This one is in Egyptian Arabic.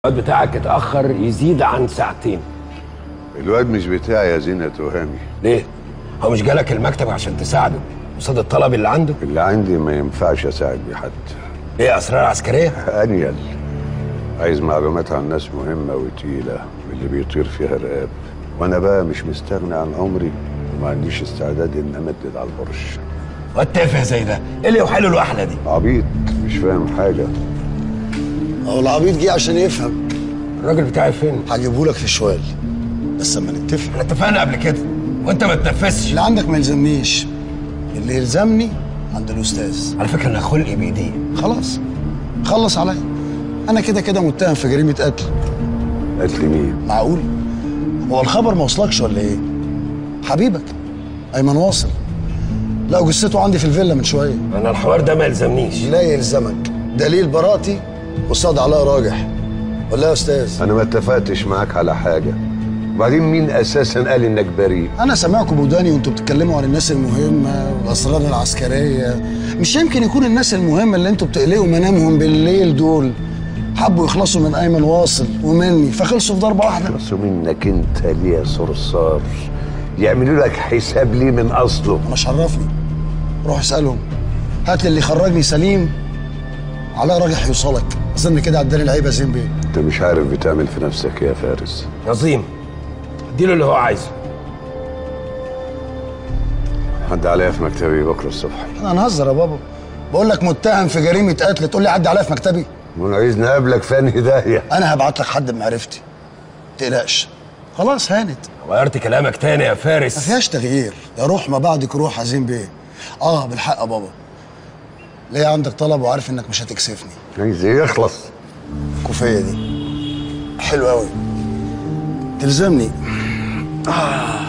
الواد بتاعك اتأخر يزيد عن ساعتين الواد مش بتاعي يا زينة تهامي ليه؟ هو مش جالك المكتب عشان تساعده قصاد الطلب اللي عنده؟ اللي عندي ما ينفعش اساعد بيه حد ايه اسرار عسكريه؟ انيل عايز معلومات عن ناس مهمة وتقيلة اللي بيطير فيها رقاب وانا بقى مش مستغني عن عمري وما عنديش استعداد ان امدد على البرش واد تافه زي ده، ايه اللي يوحله الوحله دي؟ عبيط مش فاهم حاجة هو العبيط جه عشان يفهم الراجل بتاعي فين؟ هجيبهولك في شوال بس اما نتفق احنا اتفقنا قبل كده وانت ما تنفذش اللي عندك ما يلزمنيش اللي يلزمني عند الاستاذ على فكره انا خلقي بايديه خلاص خلص عليا انا كده كده متهم في جريمه قتل قالت لي مين معقول هو الخبر ما وصلكش ولا ايه حبيبك ايمن واصل لقوا جثته عندي في الفيلا من شويه انا الحوار ده ما يلزمنيش لا يلزمك دليل براءتي قصاد علاء راجح ولا يا استاذ انا ما اتفقتش معاك على حاجة وبعدين مين اساسا قال انك بريء انا سامعكم بوداني وانتوا بتتكلموا عن الناس المهمه والاسرار العسكريه مش يمكن يكون الناس المهمه اللي انتوا بتقلقوا منامهم بالليل دول حبوا يخلصوا من ايمن واصل ومني فخلصوا في ضربه واحده بس منك انت ليه يا صرصار يعملوا لك حساب ليه من اصله انا شرفني روح اسالهم هات لي اللي خرجني سليم علاء راجح يوصلك اظن كده عداني العيب يا زين بيه انت مش عارف بتعمل في نفسك يا فارس نظيم اديله اللي هو عايزه عد عليا في مكتبي بكره الصبح انا هنهزر يا بابا بقول لك متهم في جريمه قتل تقول لي عدي عليا في مكتبي وانا عايز نقابلك في انهي داهيه انا هبعت لك حد بمعرفتي تقلقش خلاص هانت غيرت كلامك تاني يا ما فارس فيهاش تغيير يا روح ما بعدك روح عزيم بيه اه بالحق يا بابا ليه عندك طلب وعارف انك مش هتكسفني عايز ايه يخلص الكوفيه دي حلوه قوي تلزمني آه.